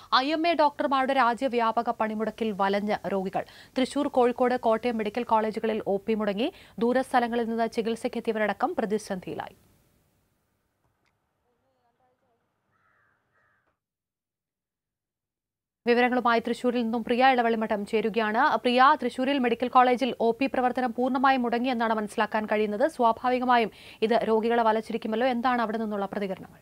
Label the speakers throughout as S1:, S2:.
S1: I M A ഡോക്ടർമാരുടെ രാജ്യവ്യാപക പണിമുടക്കിൽ വലഞ്ഞ രോഗികൾ തൃശൂർ കോഴിക്കോട് കോട്ടയം മെഡിക്കൽ കോളേജുകളിൽ ഒ പി മുടങ്ങി ദൂരസ്ഥലങ്ങളിൽ നിന്ന് ചികിത്സയ്ക്കെത്തിയവരടക്കം പ്രതിസന്ധിയിലായി വിവരങ്ങളുമായി തൃശൂരിൽ നിന്നും പ്രിയ ഇളവള്ളിമഠം ചേരുകയാണ് പ്രിയ തൃശൂരിൽ മെഡിക്കൽ കോളേജിൽ ഒ പി പ്രവർത്തനം പൂർണ്ണമായും മുടങ്ങിയെന്നാണ് മനസ്സിലാക്കാൻ കഴിയുന്നത് സ്വാഭാവികമായും ഇത് രോഗികളെ വലച്ചിരിക്കുമല്ലോ എന്താണ് അവിടെ നിന്നുള്ള പ്രതികരണങ്ങൾ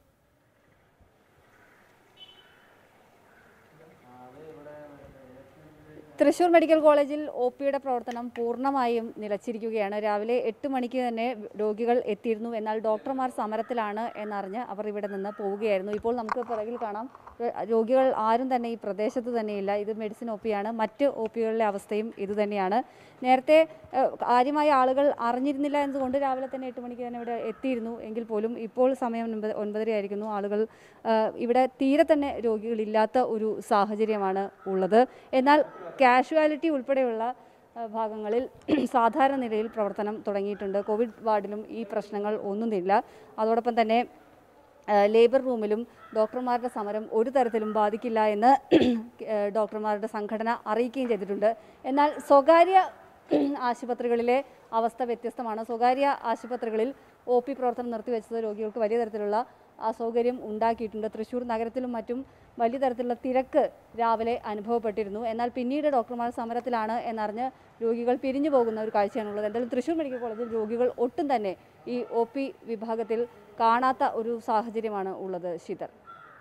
S2: തൃശൂർ മെഡിക്കൽ കോളേജിൽ ഒ പിയുടെ പ്രവർത്തനം പൂർണ്ണമായും നിലച്ചിരിക്കുകയാണ് രാവിലെ എട്ട് മണിക്ക് തന്നെ രോഗികൾ എത്തിയിരുന്നു എന്നാൽ ഡോക്ടർമാർ സമരത്തിലാണ് എന്നറിഞ്ഞ് അവർ ഇവിടെ നിന്ന് പോവുകയായിരുന്നു ഇപ്പോൾ നമുക്ക് പിറകിൽ കാണാം ഏഹ് രോഗികൾ ആരും തന്നെ ഈ പ്രദേശത്ത് തന്നെയില്ല ഇത് മെഡിസിൻ ഒ പിയാണ് മറ്റ് ഒ പികളിലെ അവസ്ഥയും ഇതുതന്നെയാണ് നേരത്തെ ഏഹ് കാര്യമായ ആളുകൾ അറിഞ്ഞിരുന്നില്ല എന്നതുകൊണ്ട് രാവിലെ തന്നെ എട്ട് മണിക്ക് തന്നെ ഇവിടെ എത്തിയിരുന്നു എങ്കിൽ പോലും ഇപ്പോൾ സമയം ഒൻപത് ഒൻപതര ആയിരിക്കുന്നു ആളുകൾ ഏഹ് ഇവിടെ തീരെ തന്നെ രോഗികളില്ലാത്ത ഒരു സാഹചര്യമാണ് ഉള്ളത് എന്നാൽ കാഷ്വാലിറ്റി ഉൾപ്പെടെയുള്ള ഏഹ് ഭാഗങ്ങളിൽ സാധാരണ നിലയിൽ പ്രവർത്തനം തുടങ്ങിയിട്ടുണ്ട് കോവിഡ് വാർഡിലും ഈ പ്രശ്നങ്ങൾ ഒന്നുമില്ല അതോടൊപ്പം തന്നെ ഏഹ് ലേബർ റൂമിലും ഡോക്ടർമാരുടെ സമരം ഒരു തരത്തിലും ബാധിക്കില്ല എന്ന് ഏഹ് ഡോക്ടർമാരുടെ സംഘടന അറിയിക്കുകയും ചെയ്തിട്ടുണ്ട് എന്നാൽ സ്വകാര്യ ആശുപത്രികളിലെ അവസ്ഥ വ്യത്യസ്തമാണ് സ്വകാര്യ ആശുപത്രികളിൽ ഒ പി പ്രവർത്തനം നിർത്തിവെച്ചത് രോഗികൾക്ക് വലിയ തരത്തിലുള്ള അസൗകര്യം ഉണ്ടാക്കിയിട്ടുണ്ട് തൃശ്ശൂർ നഗരത്തിലും മറ്റും വലിയ തരത്തിലുള്ള തിരക്ക് രാവിലെ അനുഭവപ്പെട്ടിരുന്നു എന്നാൽ പിന്നീട് ഡോക്ടർമാർ സമരത്തിലാണ് എന്നറിഞ്ഞ് രോഗികൾ പിരിഞ്ഞു പോകുന്ന ഒരു കാഴ്ചയാണുള്ളത് എന്തായാലും തൃശ്ശൂർ മെഡിക്കൽ കോളേജിൽ രോഗികൾ ഒട്ടും തന്നെ ഈ ഒ പി വിഭാഗത്തിൽ കാണാത്ത ഒരു സാഹചര്യമാണ് ഉള്ളത് ശീതർ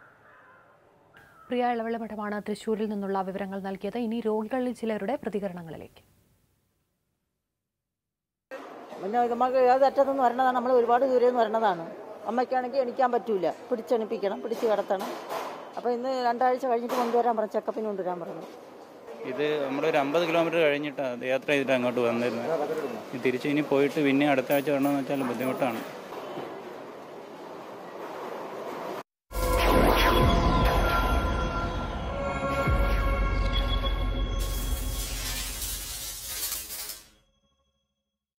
S1: പ്രിയ ഇളവള്ളിമഠമാണ് തൃശൂരിൽ നിന്നുള്ള വിവരങ്ങൾ നൽകിയത് ഇനി രോഗികളിൽ ചിലരുടെ പ്രതികരണങ്ങളിലേക്ക്
S3: പിന്നെ നമുക്ക് ഏത് അറ്റത്തുനിന്ന് വരണതാണ് നമ്മൾ ഒരുപാട് ദൂരെ നിന്ന് വരണതാണ് അമ്മയ്ക്കാണെങ്കിൽ എണിക്കാൻ പറ്റൂല പിടിച്ചെണിപ്പിക്കണം പിടിച്ച് കിടത്തണം അപ്പോൾ ഇന്ന് രണ്ടാഴ്ച കഴിഞ്ഞിട്ട് കൊണ്ടുവരാൻ പറഞ്ഞു ചെക്കപ്പിന് കൊണ്ടുവരാൻ പറഞ്ഞു
S4: ഇത് നമ്മളൊരു അമ്പത് കിലോമീറ്റർ കഴിഞ്ഞിട്ടാണ് യാത്ര ചെയ്തിട്ട് അങ്ങോട്ട് വന്നിരുന്നത് തിരിച്ച് ഇനി പോയിട്ട് പിന്നെ അടുത്ത ആഴ്ച വരണമെന്ന് വെച്ചാൽ ബുദ്ധിമുട്ടാണ്